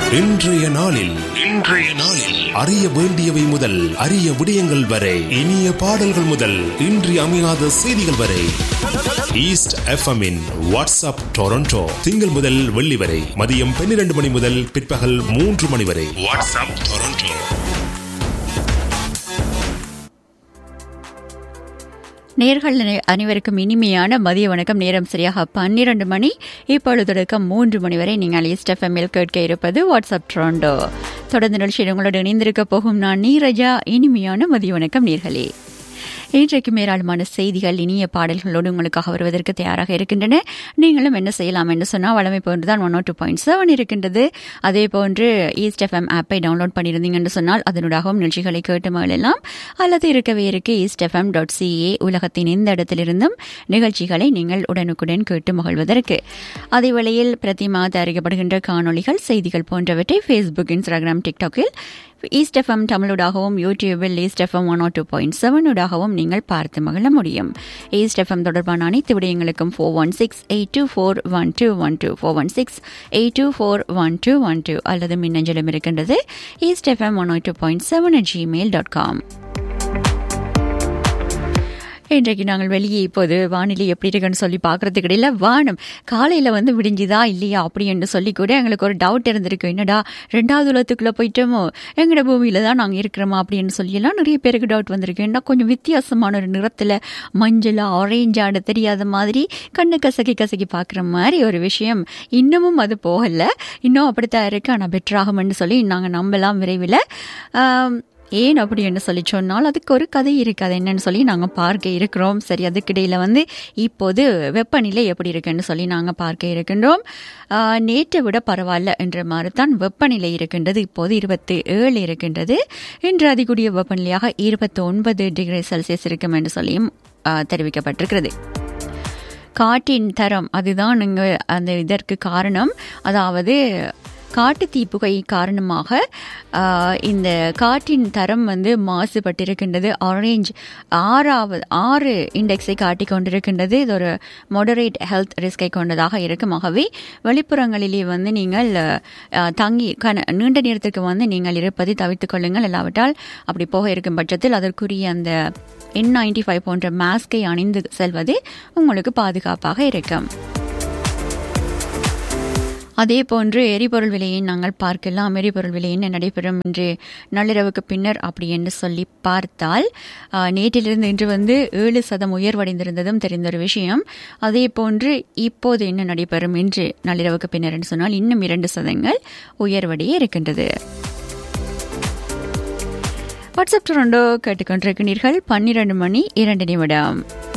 இன்றைய நாளில் இன்றைய நாளில் அறிய வேண்டியவை முதல் அரிய விடயங்கள் வரை இனிய பாடல்கள் முதல் இன்றி அமையாத செய்திகள் வரை ஈஸ்ட் எஃப்எம்மின் வாட்ஸ்அப் டொரண்டோ திங்கள் முதல் வெள்ளி வரை மதியம் பன்னிரண்டு மணி முதல் பிற்பகல் மூன்று மணி வரை வாட்ஸ்அப் டொரண்டோ நேர்கள் அனைவருக்கும் இனிமையான மதிய வணக்கம் நேரம் சரியாக பன்னிரண்டு மணி இப்பொழுது தொடக்கம் மூன்று மணி வரை நீங்கள் ஈஸ்ட் எஃப்எம்மில் கேட்க இருப்பது வாட்ஸ்அப் ட்ரோண்டோ தொடர்ந்து நிகழ்ச்சியில் உங்களோடு இணைந்திருக்க போகும் நான் நீரஜா இனிமையான மதிய வணக்கம் நேர்களே இன்றைக்கு ஏராளமான செய்திகள் இனிய பாடல்களோடு உங்களுக்காக வருவதற்கு தயாராக இருக்கின்றன நீங்களும் என்ன செய்யலாம் என்று சொன்னால் வளமை போன்றுதான் ஒன் டூ பாயிண்ட் செவன் இருக்கின்றது அதே போன்று ஈஸ்ட் எஃப்எம் ஆப்பை டவுன்லோட் பண்ணியிருந்தீங்க என்று சொன்னால் அதனூடாகவும் நிகழ்ச்சிகளை கேட்டு மகிழலாம் அல்லது இருக்கவே இருக்கு ஈஸ்ட் எஃப்எம் டாட் சிஏ உலகத்தின் எந்த இடத்திலிருந்தும் நிகழ்ச்சிகளை நீங்கள் உடனுக்குடன் கேட்டு மகிழ்வதற்கு அதே வேளையில் பிரதி மாத அறிக்கப்படுகின்ற காணொலிகள் செய்திகள் போன்றவற்றை ஃபேஸ்புக் இன்ஸ்டாகிராம் டிக்டாக்கில் ஈஸ்ட் எஃப்எம் தமிழூடாகவும் யூடியூபில் East FM one two point செவனூடாகவும் நீங்கள் பார்த்து மகிழ முடியும் ஈஸ்ட் எஃப்எம் தொடர்பான அனைத்து விடயங்களுக்கும் four one six eight two four one two one two four one six eight two four one two one two அல்லது மின்னஞ்சலும் இருக்கின்றது East FM one two point seven at Gmail dot com இன்றைக்கு நாங்கள் வெளியே இப்போது வானிலை எப்படி இருக்குன்னு சொல்லி பார்க்கறதுக்கு இடையில வானம் காலையில் வந்து விடிஞ்சுதா இல்லையா அப்படி என்று சொல்லி கூட எங்களுக்கு ஒரு டவுட் இருந்திருக்கு என்னடா ரெண்டாவது உலகத்துக்குள்ளே போயிட்டோமோ எங்களோட பூமியில தான் நாங்கள் இருக்கிறோமா அப்படின்னு சொல்லியெல்லாம் நிறைய பேருக்கு டவுட் வந்திருக்கு ஏன்னா கொஞ்சம் வித்தியாசமான ஒரு நிறத்தில் மஞ்சளா ஆரேஞ்சான தெரியாத மாதிரி கண்ணு கசக்கி கசக்கி பார்க்குற மாதிரி ஒரு விஷயம் இன்னமும் அது போகலை இன்னும் அப்படித்தான் இருக்கு ஆனால் பெட்டராகும்னு சொல்லி நாங்கள் நம்பலாம் விரைவில் ஏன் அப்படி என்று சொல்லி சொன்னால் அதுக்கு ஒரு கதை இருக்குது அது என்னன்னு சொல்லி நாங்கள் பார்க்க இருக்கிறோம் சரி அதுக்கிடையில் வந்து இப்போது வெப்பநிலை எப்படி இருக்குன்னு சொல்லி நாங்கள் பார்க்க இருக்கின்றோம் நேற்றை விட பரவாயில்ல என்ற மாதிரி தான் வெப்பநிலை இருக்கின்றது இப்போது இருபத்தி ஏழு இருக்கின்றது இன்று அதிகூடிய வெப்பநிலையாக இருபத்தி ஒன்பது டிகிரி செல்சியஸ் இருக்கும் என்று சொல்லியும் தெரிவிக்கப்பட்டிருக்கிறது காற்றின் தரம் அதுதான் இங்கே அந்த இதற்கு காரணம் அதாவது காட்டு தீப்புகை காரணமாக இந்த காற்றின் தரம் வந்து மாசுபட்டிருக்கின்றது ஆரேஞ்ச் ஆறாவது ஆறு இண்டெக்ஸை காட்டிக் கொண்டிருக்கின்றது இது ஒரு மொடரேட் ஹெல்த் ரிஸ்கை கொண்டதாக இருக்கும் ஆகவே வெளிப்புறங்களிலே வந்து நீங்கள் தங்கி கன நீண்ட நேரத்திற்கு வந்து நீங்கள் இருப்பதை தவிர்த்து கொள்ளுங்கள் இல்லாவிட்டால் அப்படி போக இருக்கும் பட்சத்தில் அதற்குரிய அந்த என் நைன்டி ஃபைவ் போன்ற மாஸ்கை அணிந்து செல்வது உங்களுக்கு பாதுகாப்பாக இருக்கும் அதே போன்று எரிபொருள் விலையை நாங்கள் பார்க்கலாம் எரிபொருள் விலை என்ன நடைபெறும் என்று நள்ளிரவுக்கு பின்னர் அப்படி என்று சொல்லி பார்த்தால் நேற்றிலிருந்து இன்று வந்து ஏழு சதம் உயர்வடைந்திருந்ததும் தெரிந்த ஒரு விஷயம் அதே போன்று இப்போது என்ன நடைபெறும் என்று நள்ளிரவுக்கு பின்னர் என்று சொன்னால் இன்னும் இரண்டு சதங்கள் உயர்வடைய இருக்கின்றது வாட்ஸ்அப் டொரண்டோ கேட்டுக்கொண்டிருக்கிறீர்கள் பன்னிரண்டு மணி இரண்டு நிமிடம்